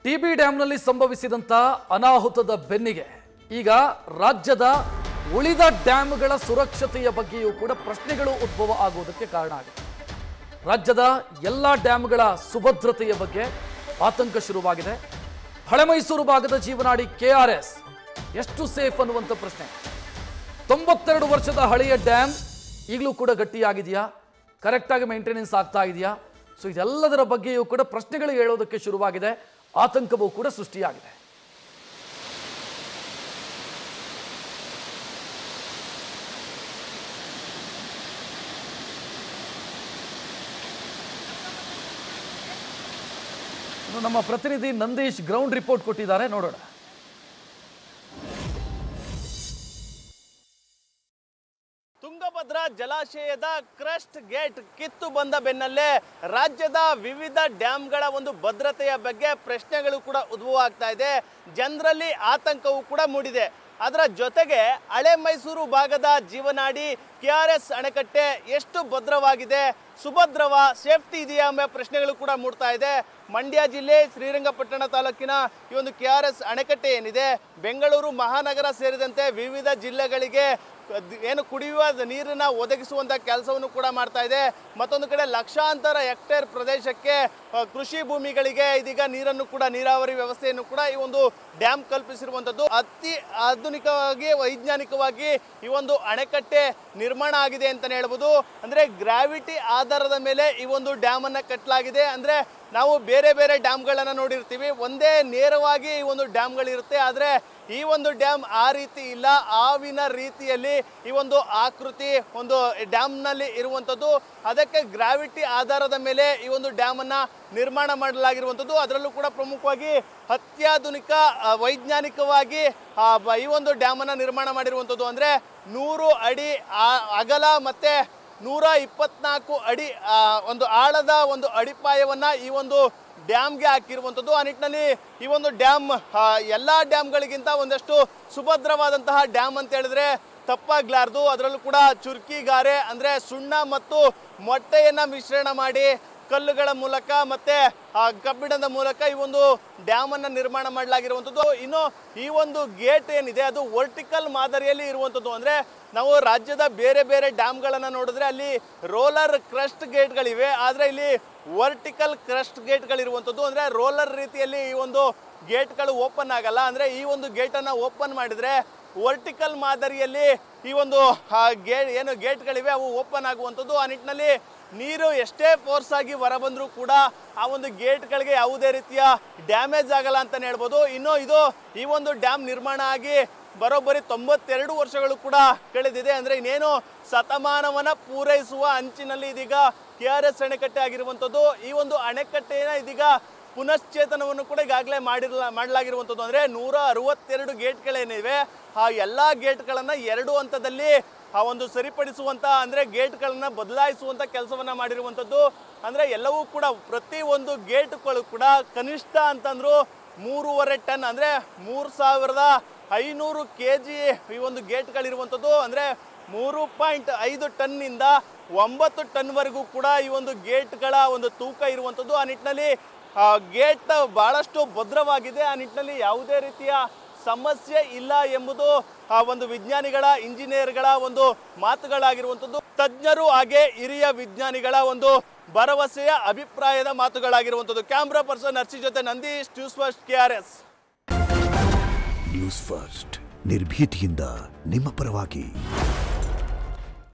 TB ಡ್ಯಾಂನಲ್ಲಿ ಸಂಭವಿಸಿದಂಥ ಅನಾಹುತದ ಬೆನ್ನಿಗೆ ಈಗ ರಾಜ್ಯದ ಉಳಿದ ಡ್ಯಾಂಗಳ ಸುರಕ್ಷತೆಯ ಬಗ್ಗೆಯೂ ಕೂಡ ಪ್ರಶ್ನೆಗಳು ಉದ್ಭವ ಆಗುವುದಕ್ಕೆ ಕಾರಣ ಆಗಿದೆ ರಾಜ್ಯದ ಎಲ್ಲ ಡ್ಯಾಂಗಳ ಸುಭದ್ರತೆಯ ಬಗ್ಗೆ ಆತಂಕ ಶುರುವಾಗಿದೆ ಹಳೆ ಮೈಸೂರು ಭಾಗದ ಜೀವನಾಡಿ ಕೆಆರ್ಎಸ್ ಎಷ್ಟು ಸೇಫ್ ಅನ್ನುವಂಥ ಪ್ರಶ್ನೆ ತೊಂಬತ್ತೆರಡು ವರ್ಷದ ಹಳೆಯ ಡ್ಯಾಮ್ ಈಗಲೂ ಕೂಡ ಗಟ್ಟಿಯಾಗಿದೆಯಾ ಕರೆಕ್ಟಾಗಿ ಮೇಂಟೆನೆನ್ಸ್ ಆಗ್ತಾ ಇದೆಯಾ ಸೊ ಇದೆಲ್ಲದರ ಬಗ್ಗೆಯೂ ಕೂಡ ಪ್ರಶ್ನೆಗಳು ಹೇಳೋದಕ್ಕೆ ಶುರುವಾಗಿದೆ ಆತಂಕವೂ ಕೂಡ ಸೃಷ್ಟಿಯಾಗಿದೆ ಇನ್ನು ನಮ್ಮ ಪ್ರತಿನಿಧಿ ನಂದೀಶ್ ಗ್ರೌಂಡ್ ರಿಪೋರ್ಟ್ ಕೊಟ್ಟಿದ್ದಾರೆ ನೋಡೋಣ ತುಂಗಭದ್ರಾ ಜಲಾಶಯದ ಕ್ರಸ್ಟ್ ಗೇಟ್ ಕಿತ್ತು ಬಂದ ಬೆನ್ನಲ್ಲೇ ರಾಜ್ಯದ ವಿವಿಧ ಡ್ಯಾಂಗಳ ಒಂದು ಭದ್ರತೆಯ ಬಗ್ಗೆ ಪ್ರಶ್ನೆಗಳು ಕೂಡ ಉದ್ಭವ ಆಗ್ತಾ ಇದೆ ಜನರಲ್ಲಿ ಆತಂಕವೂ ಕೂಡ ಮೂಡಿದೆ ಅದರ ಜೊತೆಗೆ ಹಳೆ ಮೈಸೂರು ಭಾಗದ ಜೀವನಾಡಿ ಕೆ ಆರ್ ಎಸ್ ಅಣೆಕಟ್ಟೆ ಎಷ್ಟು ಭದ್ರವಾಗಿದೆ ಸುಭದ್ರವ ಸೇಫ್ಟಿ ಇದೆಯಾ ಎಂಬ ಪ್ರಶ್ನೆಗಳು ಕೂಡ ಮೂಡ್ತಾ ಇದೆ ಮಂಡ್ಯ ಜಿಲ್ಲೆ ಶ್ರೀರಂಗಪಟ್ಟಣ ತಾಲೂಕಿನ ಈ ಒಂದು ಕೆ ಆರ್ ಎಸ್ ಅಣೆಕಟ್ಟೆ ಏನಿದೆ ಬೆಂಗಳೂರು ಮಹಾನಗರ ಸೇರಿದಂತೆ ವಿವಿಧ ಜಿಲ್ಲೆಗಳಿಗೆ ಅದ್- ಏನು ಕುಡಿಯುವ ನೀರನ್ನ ಒದಗಿಸುವಂತ ಕೆಲಸವನ್ನು ಕೂಡ ಮಾಡ್ತಾ ಇದೆ ಮತ್ತೊಂದು ಕಡೆ ಲಕ್ಷಾಂತರ ಹೆಕ್ಟೇರ್ ಪ್ರದೇಶಕ್ಕೆ ಆ, ಕೃಷಿ ಭೂಮಿಗಳಿಗೆ ಇದೀಗ ನೀರನ್ನು ಕೂಡ ನೀರಾವರಿ ವ್ಯವಸ್ಥೆಯನ್ನು ಕೂಡ ಈ ಒಂದು ಡ್ಯಾಮ್ ಕಲ್ಪಿಸಿರುವಂತದ್ದು ಅತಿ ಆಧುನಿಕವಾಗಿ ವೈಜ್ಞಾನಿಕವಾಗಿ ಈ ಒಂದು ಅಣೆಕಟ್ಟೆ ನಿರ್ಮಾಣ ಆಗಿದೆ ಅಂತಾನೆ ಹೇಳ್ಬೋದು ಅಂದ್ರೆ ಗ್ರಾವಿಟಿ ಆಧಾರದ ಮೇಲೆ ಈ ಒಂದು ಡ್ಯಾಮ್ ಅನ್ನ ಕಟ್ಟಲಾಗಿದೆ ಅಂದ್ರೆ ನಾವು ಬೇರೆ ಬೇರೆ ಡ್ಯಾಮ್ಗಳನ್ನ ನೋಡಿರ್ತೀವಿ ಒಂದೇ ನೇರವಾಗಿ ಈ ಒಂದು ಡ್ಯಾಮ್ಗಳಿರುತ್ತೆ ಆದರೆ ಈ ಒಂದು ಡ್ಯಾಮ್ ಆ ರೀತಿ ಇಲ್ಲ ಆವಿನ ರೀತಿಯಲ್ಲಿ ಈ ಒಂದು ಆಕೃತಿ ಒಂದು ಡ್ಯಾಮ್ನಲ್ಲಿ ಇರುವಂಥದ್ದು ಅದಕ್ಕೆ ಗ್ರಾವಿಟಿ ಆಧಾರದ ಮೇಲೆ ಈ ಒಂದು ಡ್ಯಾಮನ್ನು ನಿರ್ಮಾಣ ಮಾಡಲಾಗಿರುವಂಥದ್ದು ಅದರಲ್ಲೂ ಕೂಡ ಪ್ರಮುಖವಾಗಿ ಅತ್ಯಾಧುನಿಕ ಆ, ವೈಜ್ಞಾನಿಕವಾಗಿ ಆ, ಬ- ಈ ಒಂದು ಡ್ಯಾಮನ್ನು ನಿರ್ಮಾಣ ಮಾಡಿರುವಂಥದ್ದು ಅಂದರೆ ನೂರು ಅಡಿ ಆ- ಅಗಲ ಮತ್ತು ನೂರ ಇಪ್ಪತ್ನಾಲ್ಕು ಅಡಿ ಆ, ಒಂದು ಆಳದ ಒಂದು ಅಡಿಪಾಯವನ್ನ ಈ ಒಂದು ಡ್ಯಾಮ್ಗೆ ಹಾಕಿರುವಂಥದ್ದು ಆ ನಿಟ್ಟಿನಲ್ಲಿ ಈ ಒಂದು ಡ್ಯಾಮ್ ಆ, ಎಲ್ಲಾ ಡ್ಯಾಮ್ಗಳಿಗಿಂತ ಒಂದಷ್ಟು ಸುಭದ್ರವಾದಂತಹ ಡ್ಯಾಮ್ ಅಂತ ಹೇಳಿದ್ರೆ ತಪ್ಪಾಗ್ಲಾರ್ದು ಅದರಲ್ಲೂ ಕೂಡ ಚುರ್ಕಿ ಗಾರೆ ಅಂದ್ರೆ ಸುಣ್ಣ ಮತ್ತು ಮೊಟ್ಟೆಯನ್ನ ಮಿಶ್ರಣ ಮಾಡಿ ಕಲ್ಲುಗಳ ಮೂಲಕ ಮತ್ತೆ ಆ ಕಬ್ಬಿಣದ ಮೂಲಕ ಈ ಒಂದು ಡ್ಯಾಮ್ ಅನ್ನ ನಿರ್ಮಾಣ ಮಾಡಲಾಗಿರುವಂಥದ್ದು ಇನ್ನು ಈ ಒಂದು ಗೇಟ್ ಏನಿದೆ ಅದು ವರ್ಟಿಕಲ್ ಮಾದರಿಯಲ್ಲಿ ಇರುವಂಥದ್ದು ಅಂದ್ರೆ ನಾವು ರಾಜ್ಯದ ಬೇರೆ ಬೇರೆ ಡ್ಯಾಮ್ಗಳನ್ನ ನೋಡಿದ್ರೆ ಅಲ್ಲಿ ರೋಲರ್ ಕ್ರಸ್ಟ್ ಗೇಟ್ಗಳಿವೆ ಆದ್ರೆ ಇಲ್ಲಿ ವರ್ಟಿಕಲ್ ಕ್ರಸ್ಟ್ ಗೇಟ್ಗಳಿರುವಂಥದ್ದು ಅಂದ್ರೆ ರೋಲರ್ ರೀತಿಯಲ್ಲಿ ಈ ಒಂದು ಗೇಟ್ಗಳು ಓಪನ್ ಆಗಲ್ಲ ಅಂದ್ರೆ ಈ ಒಂದು ಗೇಟನ್ನು ಓಪನ್ ಮಾಡಿದ್ರೆ ವರ್ಟಿಕಲ್ ಮಾದರಿಯಲ್ಲಿ ಈ ಒಂದು ಗೇಟ್ ಏನು ಗೇಟ್ಗಳಿವೆ ಅವು ಓಪನ್ ಆಗುವಂಥದ್ದು ಆ ನಿಟ್ಟಿನಲ್ಲಿ ನೀರು ಎಷ್ಟೇ ಫೋರ್ಸ್ ಆಗಿ ಹೊರಬಂದರೂ ಕೂಡ ಆ ಒಂದು ಗೇಟ್ಗಳಿಗೆ ಯಾವುದೇ ರೀತಿಯ ಡ್ಯಾಮೇಜ್ ಆಗಲ್ಲ ಅಂತಲೇ ಹೇಳ್ಬೋದು ಇನ್ನು ಇದು ಈ ಒಂದು ಡ್ಯಾಮ್ ನಿರ್ಮಾಣ ಆಗಿ ಬರೋಬ್ಬರಿ ತೊಂಬತ್ತೆರಡು ವರ್ಷಗಳು ಕೂಡ ಕಳೆದಿದೆ ಅಂದ್ರೆ ಇನ್ನೇನು ಶತಮಾನವನ್ನ ಪೂರೈಸುವ ಅಂಚಿನಲ್ಲಿ ಇದೀಗ ಕೆ ಆರ್ ಎಸ್ ಅಣೆಕಟ್ಟೆ ಆಗಿರುವಂಥದ್ದು ಈ ಒಂದು ಅಣೆಕಟ್ಟೆನ ಇದೀಗ ಪುನಶ್ಚೇತನವನ್ನು ಕೂಡ ಈಗಾಗಲೇ ಮಾಡಿರಲ ಮಾಡಲಾಗಿರುವಂಥದ್ದು ಅಂದರೆ ನೂರ ಅರವತ್ತೆರಡು ಗೇಟ್ಗಳೇನಿವೆ ಆ ಎಲ್ಲ ಗೇಟ್ಗಳನ್ನು ಎರಡು ಹಂತದಲ್ಲಿ ಆ ಒಂದು ಸರಿಪಡಿಸುವಂಥ ಅಂದರೆ ಗೇಟ್ಗಳನ್ನು ಬದಲಾಯಿಸುವಂಥ ಕೆಲಸವನ್ನು ಮಾಡಿರುವಂಥದ್ದು ಅಂದರೆ ಎಲ್ಲವೂ ಕೂಡ ಪ್ರತಿ ಒಂದು ಗೇಟ್ಗಳು ಕೂಡ ಕನಿಷ್ಠ ಅಂತಂದ್ರು ಮೂರುವರೆ ಟನ್ ಅಂದರೆ ಮೂರು ಸಾವಿರದ ಐನೂರು ಕೆ ಜಿ ಈ ಒಂದು ಗೇಟ್ಗಳಿರುವಂಥದ್ದು ಅಂದರೆ ಮೂರು ಪಾಯಿಂಟ್ ಐದು ಟನ್ನಿಂದ ಒಂಬತ್ತು ಟನ್ವರೆಗೂ ಕೂಡ ಈ ಒಂದು ಗೇಟ್ಗಳ ಒಂದು ತೂಕ ಇರುವಂಥದ್ದು ಆ ನಿಟ್ಟಿನಲ್ಲಿ ಆ ಗೇಟ್ ಬಹಳಷ್ಟು ಭದ್ರವಾಗಿದೆ ಆ ನಿಟ್ಟಿನಲ್ಲಿ ಯಾವುದೇ ರೀತಿಯ ಸಮಸ್ಯೆ ಇಲ್ಲ ಎಂಬುದು ಆ ಒಂದು ವಿಜ್ಞಾನಿಗಳ ಇಂಜಿನಿಯರ್ಗಳ ಒಂದು ಮಾತುಗಳಾಗಿರುವಂಥದ್ದು ತಜ್ಞರು ಹಾಗೆ ಹಿರಿಯ ವಿಜ್ಞಾನಿಗಳ ಒಂದು ಭರವಸೆಯ ಅಭಿಪ್ರಾಯದ ಮಾತುಗಳಾಗಿರುವಂಥದ್ದು ಕ್ಯಾಮ್ರಾ ಪರ್ಸನ್ ಹರ್ಷಿ ಜೊತೆ Nandish news first K R S news first ನಿರ್ಭೀತಿಯಿಂದ ನಿಮ್ಮ ಪರವಾಗಿ